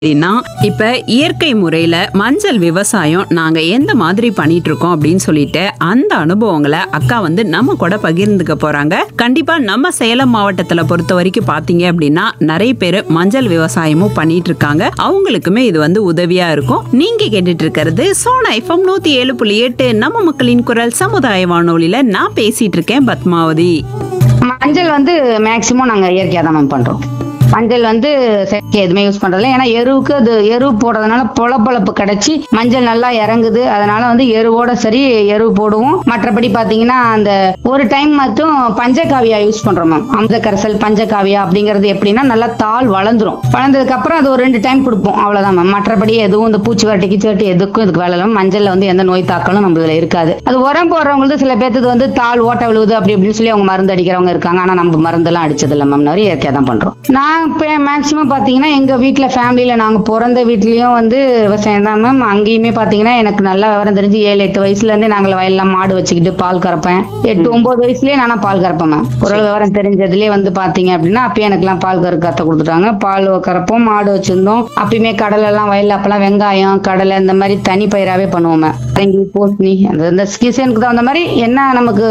அப்படின்னா இப்ப இயற்கை முறையில மஞ்சள் விவசாயம் நாங்க எந்த மாதிரி பண்ணிட்டு இருக்கோம் அப்படின்னு சொல்லிட்டு அந்த அனுபவங்களை அக்கா வந்து நம்ம கூட பகிர்ந்துக்க போறாங்க கண்டிப்பா நம்ம சேலம் மாவட்டத்துல பொறுத்த வரைக்கும் பாத்தீங்க அப்படின்னா நிறைய பேர் மஞ்சள் விவசாயமும் பண்ணிட்டு இருக்காங்க அவங்களுக்குமே இது வந்து உதவியா இருக்கும் நீங்க கேட்டுட்டு இருக்கிறது சோனா எஃப்எம் நூத்தி ஏழு புள்ளி எட்டு நம்ம மக்களின் குரல் சமுதாய வானொலியில நான் பேசிட்டு இருக்கேன் பத்மாவதி மஞ்சள் வந்து மேக்சிமம் நாங்க இயற்கையா தான் மேம் பண்றோம் மஞ்சள் வந்து செயற்கை எதுவுமே யூஸ் பண்றதில்ல ஏன்னா எருவுக்கு அது எரு போடுறதுனால பொலப்பொழப்பு கிடைச்சி மஞ்சள் நல்லா இறங்குது அதனால வந்து எருவோட சரி எரு போடுவோம் மற்றபடி பாத்தீங்கன்னா அந்த ஒரு டைம் மட்டும் பஞ்சகாவியா யூஸ் பண்றோம் மேம் அமுத கரைசல் பஞ்சகாவியா அப்படிங்கிறது எப்படின்னா நல்லா தாள் வளர்ந்துரும் வளர்ந்ததுக்கு அப்புறம் அது ஒரு ரெண்டு டைம் கொடுப்போம் அவ்வளவுதான் மேம் மற்றபடி எதுவும் இந்த பூச்சி வரட்டி கீச்சி வரட்டி எதுக்கும் இதுக்கு வேலை இல்லை மஞ்சள்ல வந்து எந்த நோய் தாக்கலும் நம்ம இதுல இருக்காது அது உரம் போடுறவங்களுக்கு சில பேர்த்துக்கு வந்து தாள் ஓட்ட விழுவுது அப்படி இப்படின்னு சொல்லி அவங்க மருந்து அடிக்கிறவங்க இருக்காங்க ஆனா நம்ம மருந்தெல்லாம் அடிச்சது இல்லை மேம் நிறைய இயற்கையா தான் பண்றோம் நான் இப்போ மேக்சிமம் பாத்தீங்கன்னா எங்க வீட்ல ஃபேமிலியில நாங்க பிறந்த வீட்லயும் வந்து விவசாயம் தான் மேம் அங்கேயுமே பாத்தீங்கன்னா எனக்கு நல்லா விவரம் தெரிஞ்சு ஏழு எட்டு வயசுல இருந்தே நாங்கள் வயல்ல மாடு வச்சுக்கிட்டு பால் கறப்பேன் எட்டு ஒன்பது வயசுலயே நானா பால் கறப்பேன் மேம் ஒரு விவரம் தெரிஞ்சதுலயே வந்து பாத்தீங்க அப்படின்னா அப்பயே எனக்குலாம் பால் கறக்க கத்த கொடுத்துட்டாங்க பால் கறப்போம் மாடு வச்சிருந்தோம் அப்பயுமே கடலை எல்லாம் வயல்ல அப்பெல்லாம் வெங்காயம் கடலை இந்த மாதிரி தனி பயிராவே பண்ணுவோம் மேம் பரங்கி பூசணி அந்த இந்த சீசனுக்கு தகுந்த மாதிரி என்ன நமக்கு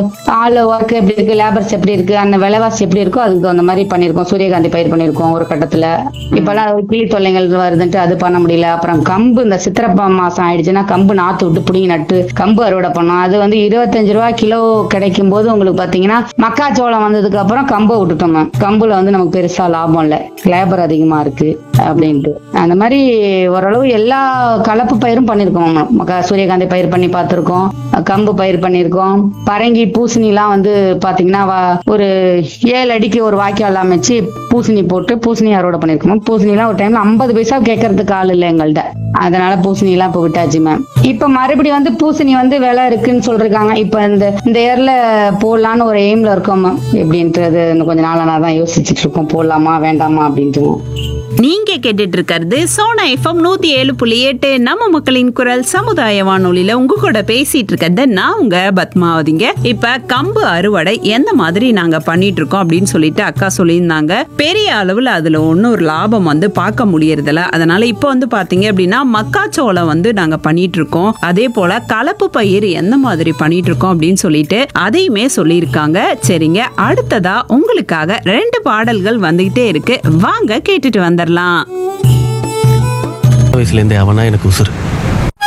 ஆள் ஒர்க் எப்படி இருக்கு லேபர்ஸ் எப்படி இருக்கு அந்த விலைவாசி எப்படி இருக்கோ அதுக்கு தகுந்த மாதிரி பண்ணியிருக்கோம் சூரியகாந்தி பயிர் பண்ணியிருக்கோம் ஒரு கட்டத்துல இப்பெல்லாம் ஒரு கிளி தொல்லைகள் வருதுன்ட்டு அது பண்ண முடியல அப்புறம் கம்பு இந்த சித்திரப்பா மாசம் ஆயிடுச்சுன்னா கம்பு நாத்து விட்டு புடிங்கி நட்டு கம்பு அறுவடை பண்ணோம் அது வந்து இருபத்தஞ்சு ரூபா கிலோ கிடைக்கும் போது உங்களுக்கு பாத்தீங்கன்னா மக்காச்சோளம் வந்ததுக்கு அப்புறம் கம்பை விட்டுட்டோம் மேம் கம்புல வந்து நமக்கு பெருசா லாபம் இல்ல லேபர் அதிகமா இருக்கு அப்படின்ட்டு அந்த மாதிரி ஓரளவு எல்லா கலப்பு பயிரும் பண்ணிருக்கோம் மேம் மக்க- சூரியகாந்தி பயிர் பண்ணி பார்த்திருக்கோம் கம்பு பயிர் பண்ணிருக்கோம் பரங்கி பூசணிலாம் வந்து பாத்தீங்கன்னா வ- ஒரு ஏழு அடிக்கு ஒரு வாய்க்கால் அமைச்சு பூசணி போட்டு பூசணி அறுவடை பண்ணிருக்கோம் பூசணிலாம் ஒரு டைம்ல ஐம்பது பைசா கேட்கறதுக்கு ஆள் இல்லை எங்கள்கிட்ட அதனால பூசணி எல்லாம் இப்ப விட்டாச்சு மேம் இப்ப மறுபடியும் வந்து பூசணி வந்து விலை இருக்குன்னு சொல்றாங்க இப்ப இந்த இந்த இயர்ல போடலான்னு ஒரு எய்ம்ல இருக்கோம் மேம் எப்படின்றது இன்னும் கொஞ்ச நாளா தான் யோசிச்சுட்டு இருக்கோம் போடலாமா வேண்டாமா அப்படின்ட்டு நீங்க கேட்டுட்டு இருக்கிறது சோனா எஃப்எம் நூத்தி ஏழு புள்ளி எட்டு நம்ம மக்களின் குரல் சமுதாய வானொலியில உங்க கூட பேசிட்டு இருக்கிறது நான் உங்க பத்மாவதிங்க இப்ப கம்பு அறுவடை எந்த மாதிரி நாங்க பண்ணிட்டு இருக்கோம் அப்படின்னு சொல்லிட்டு அக்கா சொல்லியிருந்தாங்க பெரிய அளவுல அதுல ஒன்னும் ஒரு லாபம் வந்து பார்க்க முடியறதில்ல அதனால இப்போ வந்து பாத்தீங்க அப்படின்னா மக்காச்சோளம் வந்து நாங்க பண்ணிட்டு இருக்கோம் அதே போல கலப்பு பயிர் எந்த மாதிரி பண்ணிட்டு இருக்கோம் அப்படின்னு சொல்லிட்டு அதையுமே சொல்லியிருக்காங்க சரிங்க அடுத்ததா உங்களுக்காக ரெண்டு பாடல்கள் வந்துகிட்டே இருக்கு வாங்க கேட்டுட்டு வந்துடலாம் வயசுலேருந்தே அவனா எனக்கு உசுறு